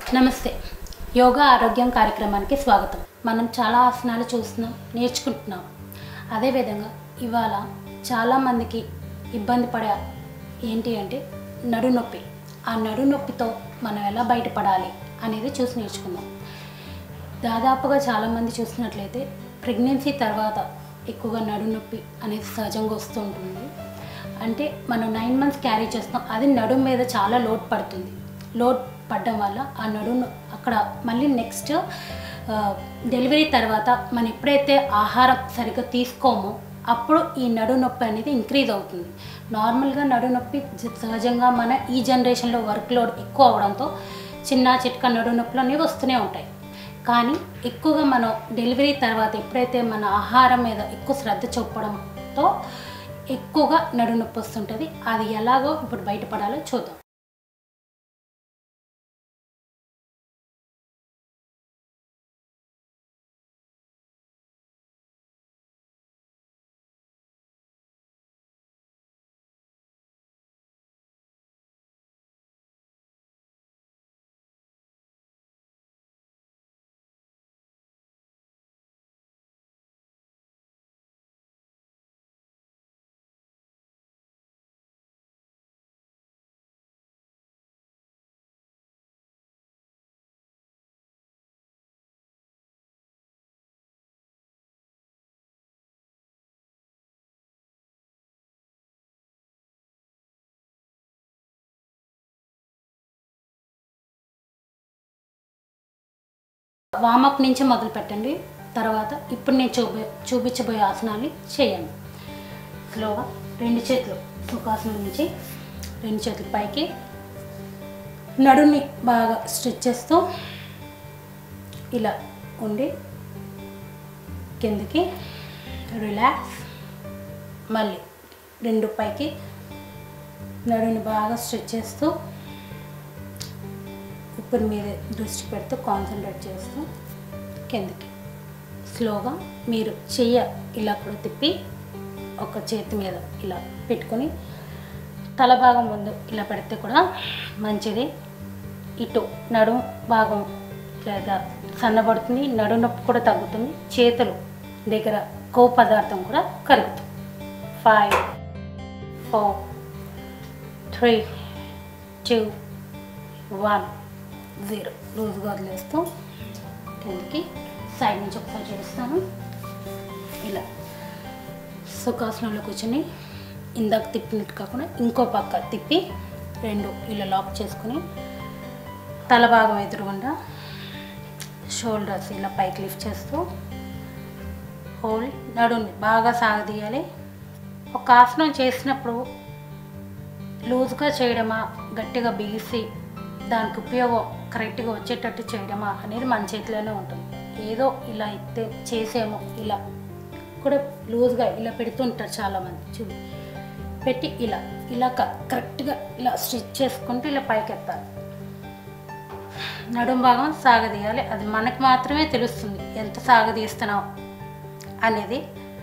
నమస్తే యోగా ఆరోగ్యం కార్యక్రమానికి స్వాగతం మనం చాలా ఆసనాలు చూస్తున్నాం నేర్చుకుంటున్నాం అదేవిధంగా ఇవాళ చాలామందికి ఇబ్బంది పడే ఏంటి అంటే నడునొప్పి ఆ నడునొప్పితో మనం ఎలా బయటపడాలి అనేది చూసి నేర్చుకుందాం దాదాపుగా చాలామంది చూసినట్లయితే ప్రెగ్నెన్సీ తర్వాత ఎక్కువగా నడునొప్పి అనేది సహజంగా వస్తూ ఉంటుంది అంటే మనం నైన్ మంత్స్ క్యారీ చేస్తాం అది నడుము మీద చాలా లోడ్ పడుతుంది లోడ్ పడడం వల్ల ఆ నడుము అక్కడ మళ్ళీ నెక్స్ట్ డెలివరీ తర్వాత మనం ఎప్పుడైతే ఆహారం సరిగ్గా తీసుకోమో అప్పుడు ఈ నడునొప్పి అనేది ఇంక్రీజ్ అవుతుంది నార్మల్గా నడునొప్పి జ- సహజంగా మన ఈ జనరేషన్లో వర్క్ లోడ్ ఎక్కువ అవడంతో చిన్న చిట్క నడునొప్పులు అనేవి వస్తూనే ఉంటాయి కానీ ఎక్కువగా మనం డెలివరీ తర్వాత ఎప్పుడైతే మన ఆహారం మీద ఎక్కువ శ్రద్ధ చూపడంతో ఎక్కువగా నడునొప్పి వస్తుంటుంది అది ఎలాగో ఇప్పుడు బయటపడాలో చూద్దాం వామప్ నుంచి మొదలు పెట్టండి తర్వాత ఇప్పుడు నేను చూపి చూపించబోయే ఆసనాన్ని చేయండి స్లోగా రెండు చేతులు సుఖాసనం నుంచి రెండు చేతులు పైకి నడుని బాగా స్ట్రెచ్ చేస్తూ ఇలా ఉండి కిందకి రిలాక్స్ మళ్ళీ రెండు పైకి నడుని బాగా స్ట్రెచ్ చేస్తూ ఉప్పుని మీద దృష్టి పెడుతూ కాన్సన్ట్రేట్ చేస్తూ కిందకి స్లోగా మీరు చెయ్య ఇలా కూడా తిప్పి ఒక చేతి మీద ఇలా పెట్టుకొని తల భాగం ముందు ఇలా పెడితే కూడా మంచిది ఇటు నడుము భాగం లేదా సన్నబడుతుంది నడుము నొప్పి కూడా తగ్గుతుంది చేతులు దగ్గర కొవ్వు పదార్థం కూడా కరుగుతుంది five four three two one zero లూజ్గా వదిలేస్తూ కిందకి సైడ్ నుంచి ఒకసారి చేస్తాను ఇలా సుఖాసనంలో కూర్చొని ఇందాక తిప్పినట్టు కాకుండా ఇంకో పక్క తిప్పి రెండు ఇలా లాక్ చేసుకుని తల భాగం ఎదురుగుండా షోల్డర్స్ ఇలా పైకి లిఫ్ట్ చేస్తూ హోల్ నడుండి బాగా సాగదీయాలి ఒక ఆసనం చేసినప్పుడు లూజ్గా చేయడమా గట్టిగా బిగిసి దానికి ఉపయోగం కరెక్ట్గా వచ్చేటట్టు చేయడమా అనేది మన చేతిలోనే ఉంటుంది ఏదో ఇలా అయితే చేసేమో ఇలా కూడా లూజ్గా ఇలా పెడుతుంటారు చాలామంది చూడు పెట్టి ఇలా ఇలా క- కరెక్ట్గా ఇలా స్టిచ్ చేసుకుంటూ ఇలా పైకి ఎత్తాలి నడుం భాగం సాగదీయాలి అది మనకు మాత్రమే తెలుస్తుంది ఎంత సాగదీస్తున్నాం అనేది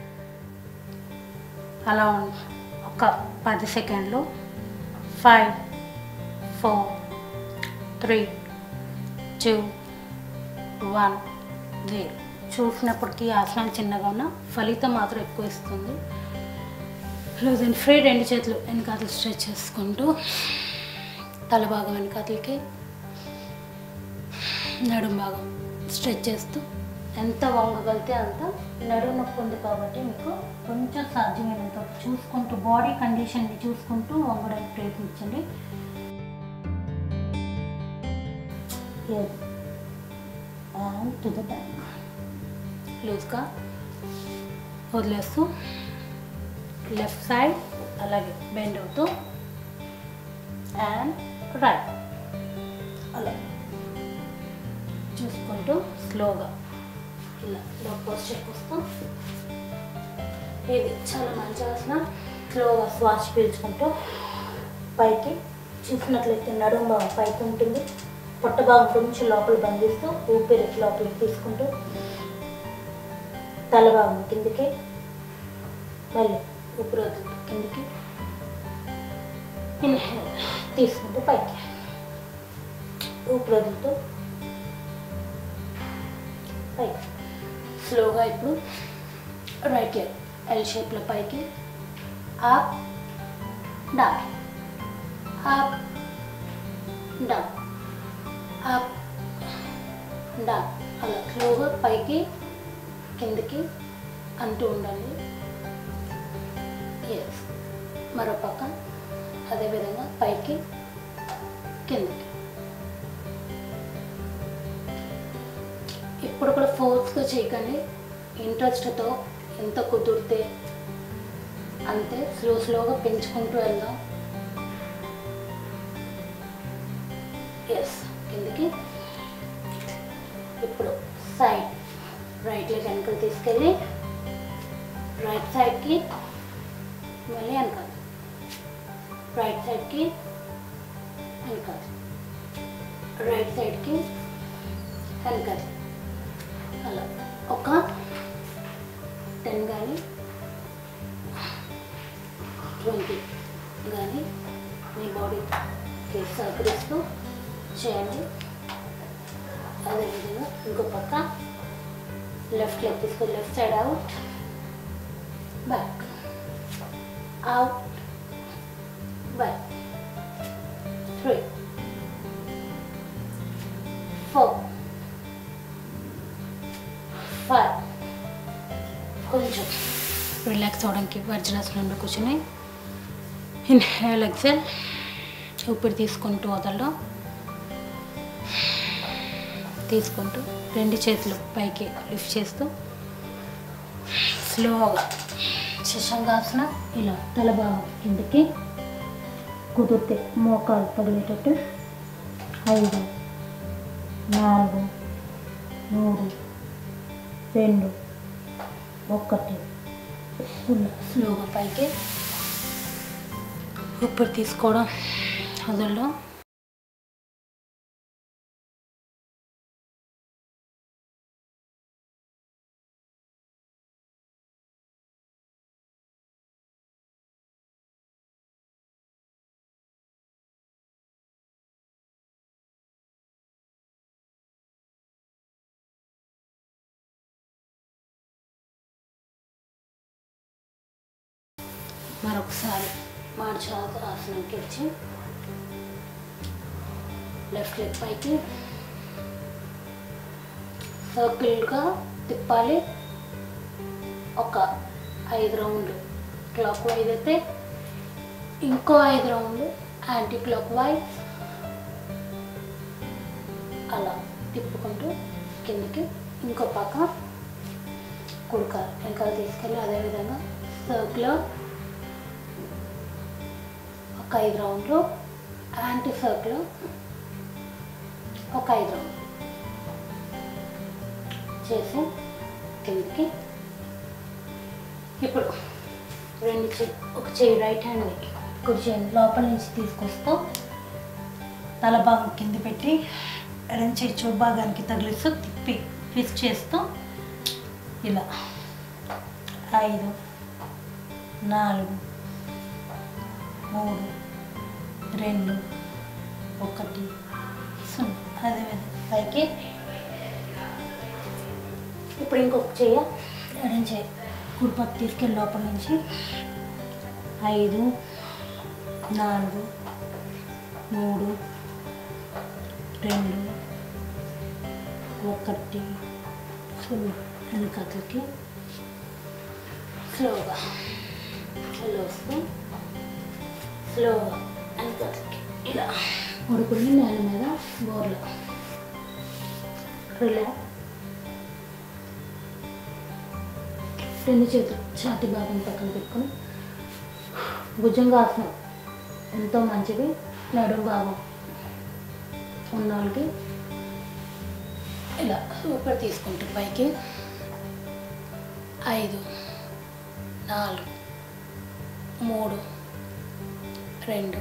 అలా ఉం- ఒక పది సెకండ్లు five four three two one zero చూసినప్పటికీ ఆసనం చిన్నగా ఉన్న ఫలితం మాత్రం ఎక్కువ ఇస్తుంది లూజ్ అండ్ ఫ్రీ రెండు చేతులు వెనకాతలు స్ట్రెచ్ చేసుకుంటూ తల భాగం వెనకాతలకి నడుం భాగం స్ట్రెచ్ చేస్తూ ఎంత వంగగలితే అంత నడుము నొప్పి ఉంది కాబట్టి మీకు కొంచెం సాధ్యమైనంత చూసుకుంటూ బాడీ కండిషన్ని చూసుకుంటూ వంగడానికి ప్రయత్నించండి అండ్ టు ద బ్యాక్ లూజ్గా వదిలేస్తూ లెఫ్ట్ సైడ్ అలాగే బెండ్ అవుతూ అండ్ రైట్ అలా చూసుకుంటూ స్లోగా ఇలా లో పోస్చర్కి వస్తాం ఇది చాలా మంచి ఆసన స్లోగా శ్వాస పీల్చుకుంటూ పైకి చూసినట్లయితే నడుము భాగం పైకి ఉంటుంది పొట్ట భాగం కొంచెం లోపల బంధిస్తూ ఊపిరి లోపలికి తీసుకుంటూ తల భాగం కిందికి మళ్ళీ ఊపిరి వదులుతూ కిందికి ఇన్హేల్ తీసుకుంటూ పైకి ఊపిరి వదులుతూ పైకి స్లోగా ఇప్పుడు రైట్ లెగ్ ఎల్ షేప్లో పైకి up down up down up down అలా స్లోగా పైకి కిందకి అంటూ ఉండండి ఎస్ మరో పక్క అదేవిధంగా పైకి కిందకి ఇప్పుడు కూడా ఫోర్స్గా చేయకండి ఇంట్రెస్ట్తో ఎంత కుదిరితే అంతే స్లో స్లోగా పెంచుకుంటూ వెళ్దాం ఎస్ కిందకి ఇప్పుడు సైడ్ రైట్ లెగ్ వెనకలు తీసుకెళ్ళి రైట్ సైడ్కి మళ్ళీ వెనకాలి రైట్ సైడ్కి వెనకాలి రైట్ సైడ్కి వెనకాలి అలా ఒక టెన్ కానీ ట్వంటీ కానీ మీ బాడీకి సహకరిస్తూ చేయండి అదేవిధంగా ఇంకో పక్క లెఫ్ట్ లెగ్ తీసుకో left side out back out back three four five కొంచెం రిలాక్స్ అవడానికి వజ్రాసనంలో కూర్చుని ఇన్హేల్ ఎక్సెల్ ఊపిరి తీసుకుంటూ వదలడం తీసుకుంటూ రెండు చేతులు పైకి లిఫ్ట్ చేస్తూ స్లోగా శశంగాసన ఇలా తల భాగం కిందకి కుదిరితే మోకాలు పగిలేటట్టు ఐదు నాలుగు మూడు రెండు ఒకటి సున్నా స్లోగా పైకి ఊపిరి తీసుకోవడం వదలడం మరొకసారి మార్చి ఆసనంకి వచ్చి లెఫ్ట్ లెగ్ పైకి సర్కిల్గా తిప్పాలి ఒక ఐదు రౌండ్లు క్లాక్ వైజ్ అయితే ఇంకో ఐదు రౌండ్లు యాంటీ క్లాక్ వైజ్ అలా తిప్పుకుంటూ కిందకి ఇంకో పక్క కుడక వెనకాల తీసుకెళ్ళి అదేవిధంగా సర్కిల్ ఒక ఐదు రౌండ్లు యాంటీ సర్కిల్ ఒక ఐదు రౌండ్లు చేసి కిందకి ఇప్పుడు రెండు చెయ్యి ఒక చెయ్యి రైట్ హ్యాండ్ని కుడి చేయి లోపల నుంచి తీసుకొస్తూ తల భాగం కింద పెట్టి ఎడం చేయి చూ భాగానికి తగిలిస్తూ తిప్పి ట్విస్ట్ చేస్తూ ఇలా ఐదు నాలుగు మూడు రెండు ఒకటి సున్నా అదేవిధంగా పైకి ఇప్పుడు ఇంకొక చెయ్య ఎడం చేయి కుడిపక్క తీసుకెళ్ళి లోపల నుంచి ఐదు నాలుగు మూడు రెండు ఒకటి సున్నా వెనకకి స్లోగా స్లో వస్తూ స్లోగా వెనకకి ఇలా ఉడుకుని నేల మీద బోర్లో రిలాక్స్ రెండు చేతులు ఛాతి భాగం పక్కన పెట్టుకొని భుజంగాసనం ఎంతో మంచిది నడుం భాగం ఉన్న వాళ్ళకి ఇలా సూపర్ తీసుకుంటాం పైకి ఐదు నాలుగు మూడు రెండు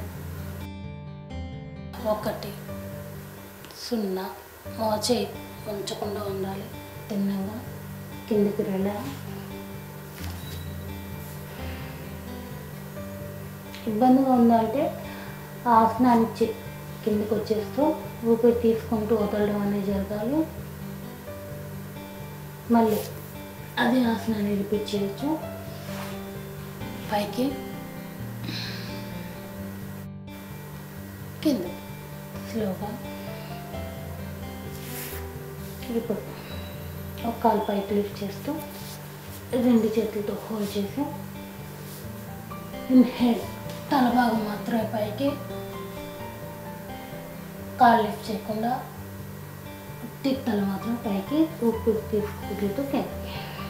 ఒకటి సున్నా మోచే ఉంచకుండా ఉండాలి తిన్నగా కిందికి వెళ్ళా ఇబ్బందిగా ఉందంటే ఆసనానికి చి- కిందకి వచ్చేస్తూ ఊపిరి తీసుకుంటూ వదలడం అనేది జరగాలి మళ్ళీ అదే ఆసనాన్ని రిపీట్ చేయొచ్చు పైకి కింద స్లోగా ఇప్పుడు ఒక కాలు పైకి లిఫ్ట్ చేస్తూ రెండు చేతులతో హోల్డ్ చేసి ఇన్హేల్ తల భాగం మాత్రమే పైకి కాళ్ళు లిఫ్ట్ చేయకుండా ఉత్తి తల మాత్రం పైకి ఊపిరి తీసుకుంటూ కిందకి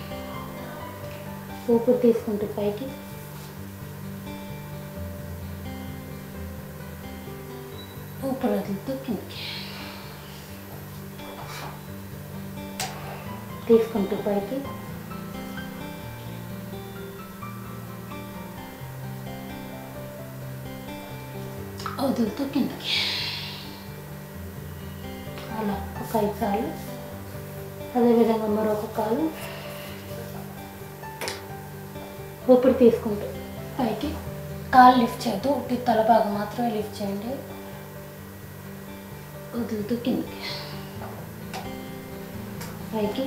ఊపిరి తీసుకుంటూ పైకి ఊపిరి వదులుతూ కిందకి తీసుకుంటూ పైకి వదులుతూ కిందకి అలా ఒక ఐదు సార్లు అదేవిధంగా మరొక కాలు ఊపిరి తీసుకుంటూ పైకి కాలు లిఫ్ట్ చేయొద్దు ఉట్టి తల భాగం మాత్రమే లిఫ్ట్ చేయండి వదులుతూ కిందకి పైకి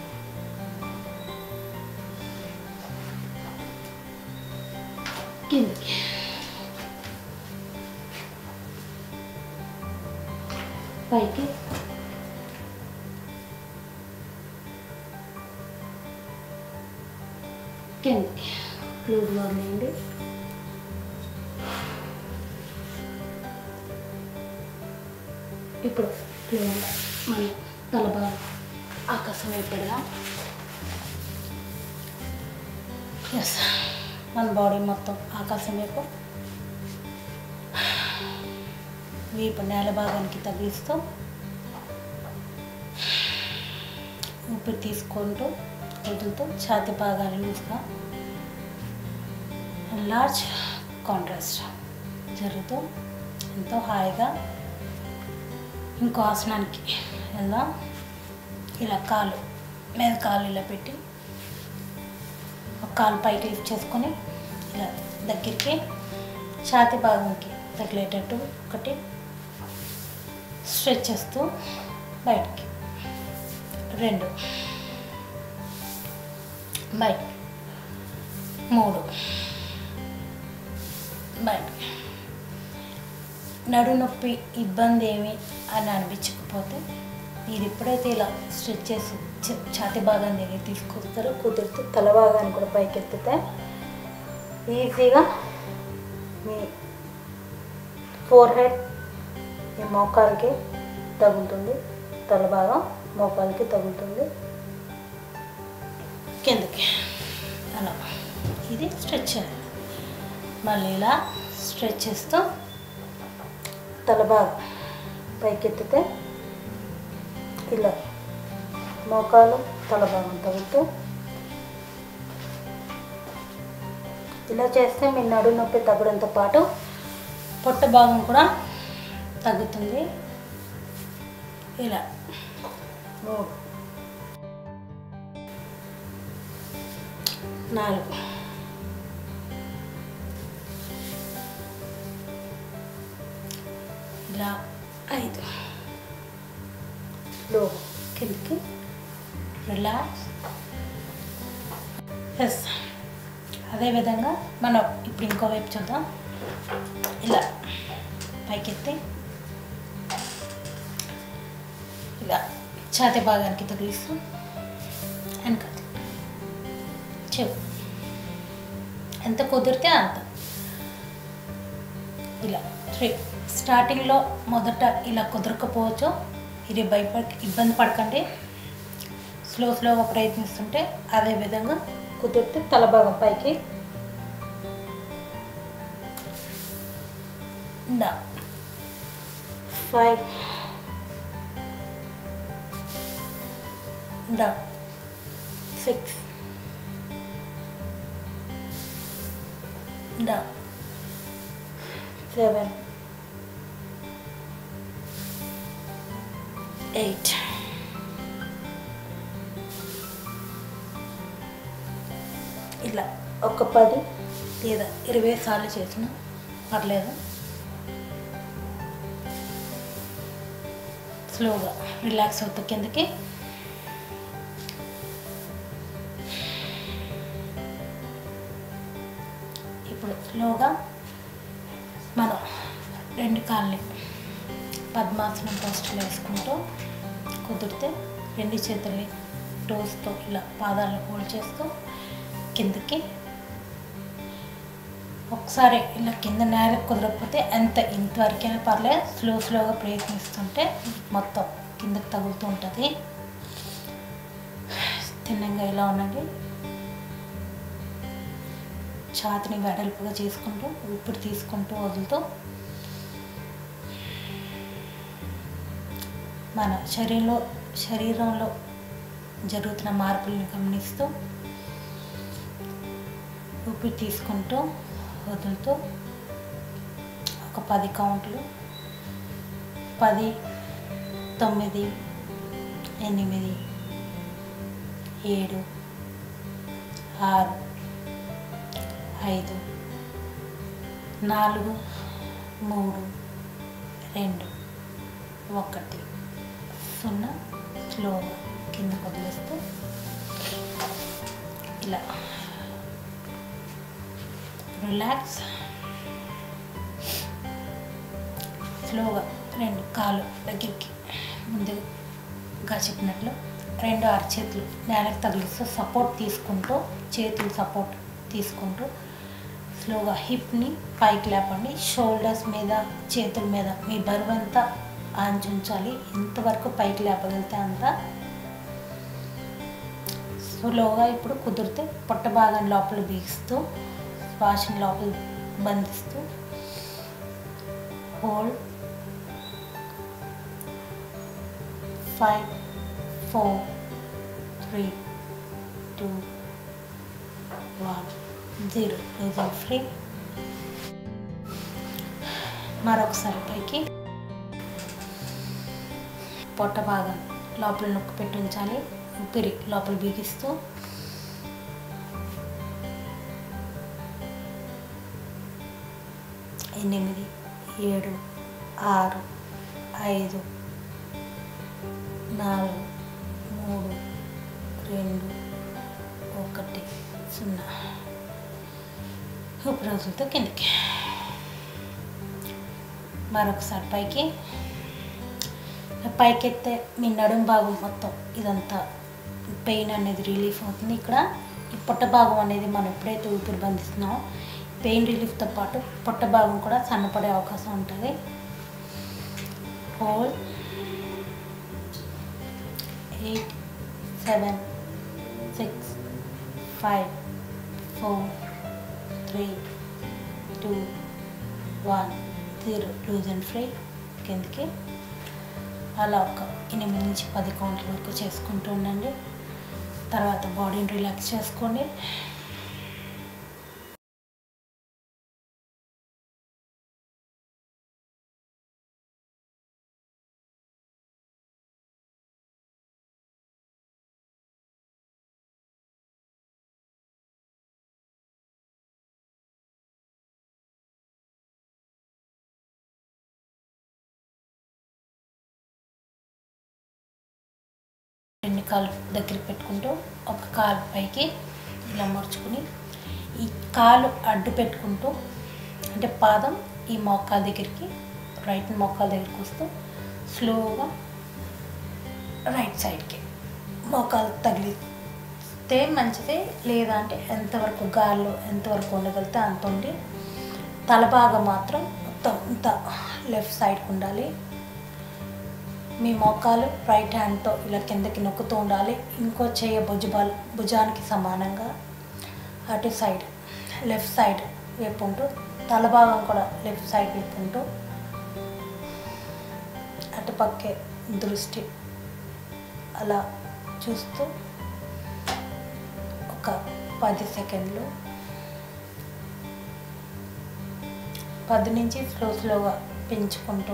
కిందకి పైకి కిందకి క్లూజ్ వదిలేయండి ఇప్పుడు క్లీన్ మన తల బాగా ఆకాశం అయిపోయా ఎస్ మన బాడీ మొత్తం ఆకాశం వైపు వీపు నేల భాగానికి తగిలిస్తూ ఊపిరి తీసుకుంటూ వదులుతూ ఛాతి భాగాన్ని లూజ్గా లార్జ్ కాంట్రాస్ట్ జరుగుతూ ఎంతో హాయిగా ఇంకో ఆసనానికి వెళ్దాం ఇలా కాలు మీద కాలు ఇలా పెట్టి ఒక కాలు పైకి లిఫ్ట్ చేసుకొని ఇలా దగ్గరికి ఛాతి భాగంకి తగిలేటట్టు ఒకటి స్ట్రెచ్ చేస్తూ బయటికి రెండు బయట మూడు బయట నడు నొప్పి ఇబ్బంది ఏమి అని అనిపించకపోతే మీరు ఎప్పుడైతే ఇలా స్ట్రెచ్ చేసి ఛ- ఛాతీ భాగాన్ని దగ్గర తీసుకొస్తారో కుదిరితే తల భాగాన్ని కూడా పైకి ఎత్తితే ఈజీగా మీ ఫోర్ హెడ్ ఈ మోకాలకి తగులుతుంది తల భాగం మోకాలకి తగులుతుంది కిందకి అలా ఇది స్ట్రెచ్ చేయాలి మళ్ళీ ఇలా స్ట్రెచ్ చేస్తూ తల భాగం పైకెత్తితే ఇలా మోకాలు తల భాగం తగులుతూ ఇలా చేస్తే మీ నడు నొప్పి తగ్గడంతో పాటు పొట్ట భాగం కూడా తగ్గుతుంది ఇలా మూడు నాలుగు ఇలా ఐదు లో కిందకి రిలాక్స్ ఎస్ అదేవిధంగా మనం ఇప్పుడు ఇంకో వైపు చూద్దాం ఇలా పైకెత్తి ఇలా ఛాతి భాగానికి తగిలిస్తూ వెనక చెవు ఎంత కుదిరితే అంత ఇలా త్రీ స్టార్టింగ్లో మొదట ఇలా కుదరకపోవచ్చు ఇది భయపడ ఇబ్బంది పడకండి స్లో స్లోగా ప్రయత్నిస్తుంటే అదే విధంగా కుదిరితే తల భాగం పైకి డా ఫైవ్ డా సిక్స్ డా సెవెన్ ఎయిట్ ఇలా ఒక పది లేదా ఇరవై సార్లు చేసిన పర్లేదు స్లోగా రిలాక్స్ అవుతా కిందకి ఇప్పుడు స్లోగా మనం రెండు కాళ్ళని పద్మాసనం పోస్టులు వేసుకుంటూ కుదిరితే రెండు చేతుల్ని టోస్తో ఇలా పాదాలను హోల్డ్ చేస్తూ కిందకి ఒకసారి ఇలా కింద నేల కుదరకపోతే ఎంత ఇంతవరకైనా పర్లేదు స్లో స్లోగా ప్రయత్నిస్తుంటే మొత్తం కిందకి తగులుతూ ఉంటుంది తిన్నంగా ఇలా ఉండండి ఛాతిని వెడల్పుగా చేసుకుంటూ ఊపిరి తీసుకుంటూ వదులుతూ మన శరీరంలో శరీరంలో జరుగుతున్న మార్పులను గమనిస్తూ ఊపిరి తీసుకుంటూ వదులుతూ ఒక పది కౌంట్లు పది తొమ్మిది ఎనిమిది ఏడు ఆరు ఐదు నాలుగు మూడు రెండు ఒకటి సున్నా స్లోగా కింద వదిలేస్తూ ఇలా రిలాక్స్ స్లోగా రెండు కాళ్ళు దగ్గరికి ముందుగా చెప్పినట్లు రెండు అరచేతులు నేలకు తగిలిస్తూ సపోర్ట్ తీసుకుంటూ చేతులు సపోర్ట్ తీసుకుంటూ స్లోగా హిప్ని పైకి లేపండి షోల్డర్స్ మీద చేతుల మీద మీ బరువు అంతా ఆంచుంచాలి ఎంతవరకు పైకి లేపగలిగితే అంత స్లోగా ఇప్పుడు కుదిరితే పొట్ట భాగం లోపల బిగిస్తూ శ్వాసను లోపల బంధిస్తూ hold five four three two one zero loose free మరొకసారి పైకి పొట్ట భాగం లోపల నొక్కి పెట్టి ఉంచాలి ఊపిరి లోపల బిగిస్తూ ఎనిమిది ఏడు ఆరు ఐదు నాలుగు మూడు రెండు ఒకటి సున్నా ఊపిరి రోజులతో కిందకి మరొకసారి పైకి పైకెత్తే మీ నడుం భాగం మొత్తం ఇదంతా పెయిన్ అనేది రిలీఫ్ అవుతుంది ఇక్కడ ఈ పొట్ట భాగం అనేది మనం ఎప్పుడైతే ఊపిరి బంధిస్తున్నామో పెయిన్ రిలీఫ్తో పాటు పొట్ట భాగం కూడా సన్నపడే అవకాశం ఉంటుంది hold eight seven six five four three two one zero loose and free కిందకి అలా ఒక ఎనిమిది నుంచి పది కౌంట్ల వరకు చేసుకుంటూ ఉండండి తర్వాత బాడీని రిలాక్స్ చేసుకోండి రెండు కాలు దగ్గర పెట్టుకుంటూ ఒక కాలు పైకి ఇలా మర్చుకుని ఈ కాలు అడ్డు పెట్టుకుంటూ అంటే పాదం ఈ మోకాల దగ్గరికి రైట్ మోకాల దగ్గరికి వస్తూ స్లోగా రైట్ సైడ్కి మోకాలు తగిలిస్తే మంచిది లేదా అంటే ఎంతవరకు గాల్లో ఎంతవరకు ఉండగలిగితే అంత ఉండి తల భాగం మాత్రం మొత్తం ఇంత లెఫ్ట్ సైడ్కి ఉండాలి మీ మోకాలు రైట్ హ్యాండ్తో ఇలా కిందకి నొక్కుతూ ఉండాలి ఇంకో చేయ భుజబాల్ భుజానికి సమానంగా అటు సైడ్ లెఫ్ట్ సైడ్ వైపు ఉంటూ తల భాగం కూడా లెఫ్ట్ సైడ్ వైపు ఉంటూ అటు పక్కే దృష్టి అలా చూస్తూ ఒక పది సెకండ్లు పది నుంచి స్లో స్లోగా పెంచుకుంటూ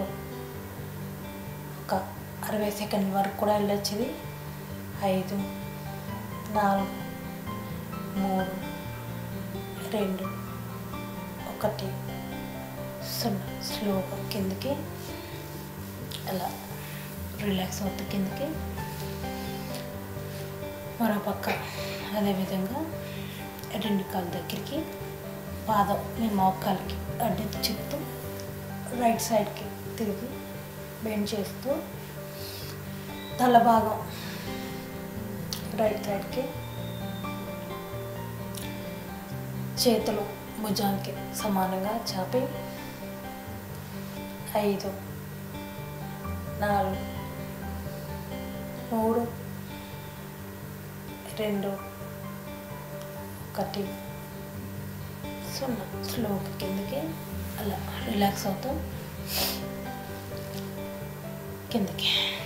ఒక అరవై సెకండ్ల వరకు కూడా వెళ్ళొచ్చు ఇది ఐదు నాలుగు మూడు రెండు ఒకటి సున్నా స్లోగా కిందకి అలా రిలాక్స్ అవుతుంది కిందకి మరో పక్క అదేవిధంగా రెండు కాళ్ళ దగ్గరికి పాదం మీ మోకాలకి అడ్డు చెప్తూ రైట్ సైడ్కి తిరిగి బెండ్ చేస్తూ తల భాగం రైట్ సైడ్కి చేతులు భుజానికి సమానంగా చాపి ఐదు నాలుగు మూడు రెండు ఒకటి సున్నా స్లోగా కిందకి అలా రిలాక్స్ అవుతూ కిందకి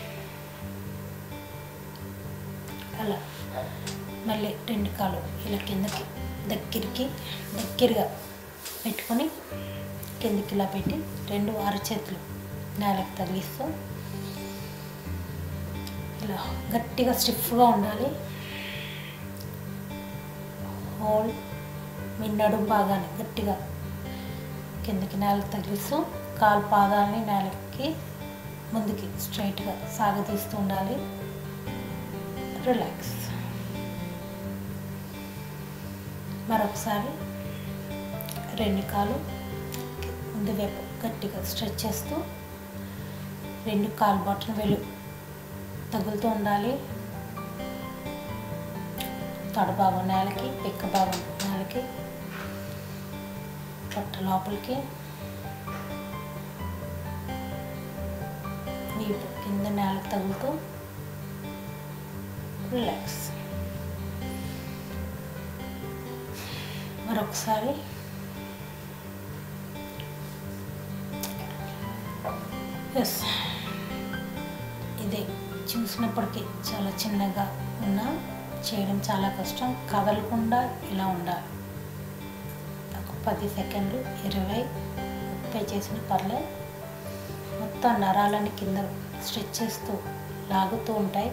అలా మళ్ళీ రెండు కాలు ఇలా కిందకి దగ్గరికి దగ్గరగా పెట్టుకొని కిందకి ఇలా పెట్టి రెండు అరచేతులు నేలకు తగిలిస్తూ ఇలా గట్టిగా స్టిఫ్గా ఉండాలి హోల్ మీ నడుం భాగాన్ని గట్టిగా కిందకి నేలకు తగిలిస్తూ కాలు పాదాలని నేలకి ముందుకి స్ట్రైట్గా సాగతీస్తూ ఉండాలి రిలాక్స్ మరొకసారి రెండు కాలు ముందు వైపు గట్టిగా స్ట్రెచ్ చేస్తూ రెండు కాలు బటన్ వేలు తగులుతూ ఉండాలి తొడ భాగం నేలకి పిక్క భాగం నేలకి పొట్ట లోపలికి వీపు కింద నేలకు తగులుతూ రిలాక్స్ మరొకసారి ఎస్ ఇది చూసినప్పటికీ చాలా చిన్నగా ఉన్నా చేయడం చాలా కష్టం కదలకుండా ఇలా ఉండాలి ఒక పది సెకండ్లు ఇరవై ముప్పై చేసిన పర్లే మొత్తం నరాలని కింద స్ట్రెచ్ చేస్తూ లాగుతూ ఉంటాయి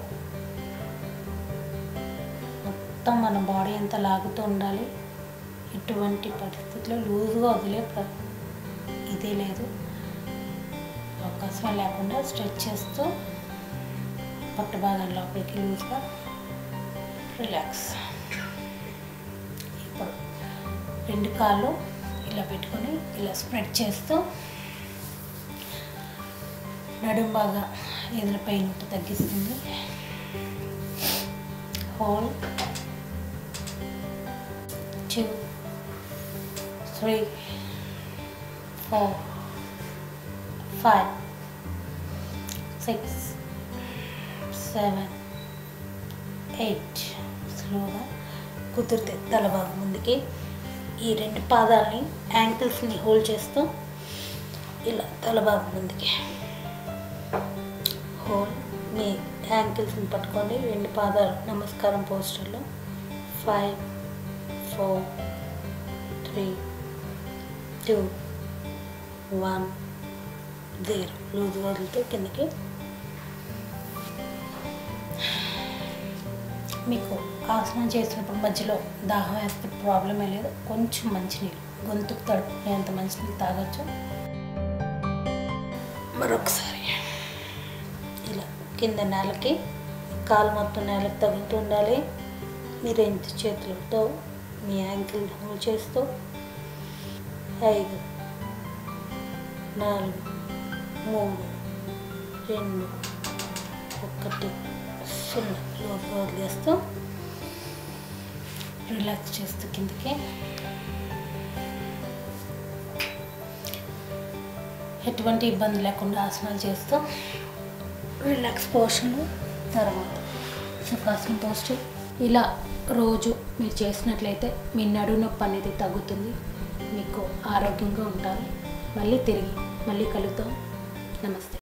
మొత్తం మన బాడీ అంతా లాగుతూ ఉండాలి ఎటువంటి పరిస్థితుల్లో లూజ్గా వదిలే ప్ర ఇదే లేదు అవకాశం లేకుండా స్ట్రెచ్ చేస్తూ పట్టు భాగం లోపలికి లూజ్గా రిలాక్స్ ఇప్పుడు రెండు కాళ్ళు ఇలా పెట్టుకొని ఇలా స్ప్రెడ్ చేస్తూ నడుం బాగా ఏదైనా పెయిన్ ఉంటే తగ్గిస్తుంది hold two three four five six seven eight స్లోగా కుదిరితే తల భాగం ముందుకి ఈ రెండు పాదాలని యాంకిల్స్ని హోల్డ్ చేస్తూ ఇలా తల భాగం ముందుకి హోల్ మీ యాంకిల్స్ని పట్టుకొని రెండు పాదాలు నమస్కారం పోస్టర్లో five four three two one zero loose వదులుతూ కిందకి మీకు ఆసనం చేసినప్పుడు మధ్యలో దాహం వేస్తే ప్రాబ్లమే లేదు కొంచెం మంచినీళ్ళు గొంతుకు తడుపుకునేంత మంచినీళ్ళు తాగొచ్చు మరొకసారి ఇలా కింద నేలకి కాలు మొత్తం నేలకు తగులుతూ ఉండాలి మీ రెండు చేతులతో మీ యాంకిల్ హోల్డ్ చేస్తూ ఐదు నాలుగు మూడు రెండు ఒకటి సున్నా లోపల వదిలేస్తూ రిలాక్స్ చేస్తూ కిందకి ఎటువంటి ఇబ్బంది లేకుండా ఆసనాలు చేస్తూ రిలాక్స్ పోషన్ తర్వాత సుఖాసనం పోస్టర్ ఇలా రోజు మీరు చేసినట్లయితే మీ నడు నొప్పి అనేది తగ్గుతుంది మీకు ఆరోగ్యంగా ఉంటారు మళ్ళీ తిరిగి మళ్ళీ కలుద్దాం నమస్తే